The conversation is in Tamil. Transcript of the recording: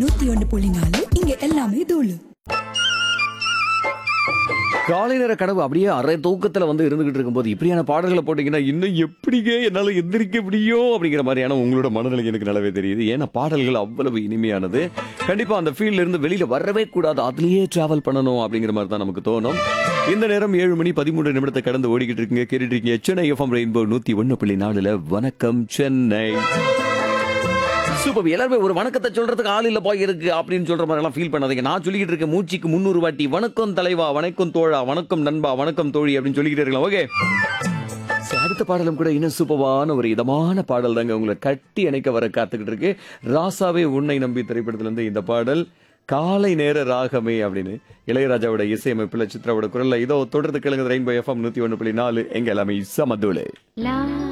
நூத்தி ஒண்ணு புள்ளி நாலு இங்க எல்லாமே தூளு காலை நேர கனவு அப்படியே அரை தூக்கத்துல வந்து இருந்துகிட்டு இருக்கும்போது இப்படியான பாடல்களை போட்டீங்கன்னா இன்னும் எப்படிங்க என்னால எந்திரிக்க முடியும் அப்படிங்கிற மாதிரியான உங்களோட மனநிலை எனக்கு நல்லாவே தெரியுது ஏன்னா பாடல்கள் அவ்வளவு இனிமையானது கண்டிப்பா அந்த ஃபீல்ட்ல இருந்து வெளியில வரவே கூடாது அதுலயே டிராவல் பண்ணணும் அப்படிங்கிற மாதிரி தான் நமக்கு தோணும் இந்த நேரம் ஏழு மணி பதிமூன்று நிமிடத்தை கடந்து ஓடிக்கிட்டு இருக்கீங்க கேட்டுட்டு இருக்கீங்க சென்னை எஃப்எம் ரெயின்போ நூத்தி ஒன்னு புள்ளி நாலுல வணக்கம் சென்னை சூப்பர் எல்லாருமே ஒரு வணக்கத்தை சொல்றதுக்கு ஆள் இல்ல போய் இருக்கு அப்படின்னு சொல்ற மாதிரி எல்லாம் ஃபீல் பண்ணாதீங்க நான் சொல்லிக்கிட்டு இருக்கேன் மூச்சுக்கு முன்னூறு வாட்டி வணக்கம் தலைவா வணக்கம் தோழா வணக்கம் நண்பா வணக்கம் தோழி அப்படின்னு சொல்லிக்கிட்டே இருக்கலாம் ஓகே சரி, அடுத்த பாடலும் கூட இன்னும் சூப்பரான ஒரு இதமான பாடல் தாங்க உங்களை கட்டி அணைக்க வர காத்துக்கிட்டு இருக்கு ராசாவே உன்னை நம்பி திரைப்படத்துல இருந்து இந்த பாடல் காலை நேர ராகமே அப்படின்னு இளையராஜாவோட இசையமைப்புல சித்ராவோட குரல்ல இதோ தொடர்ந்து கிழங்கு ரெயின்போ எஃப்எம் நூத்தி ஒண்ணு புள்ளி நாலு எங்க எல்லாமே சமதுளே லா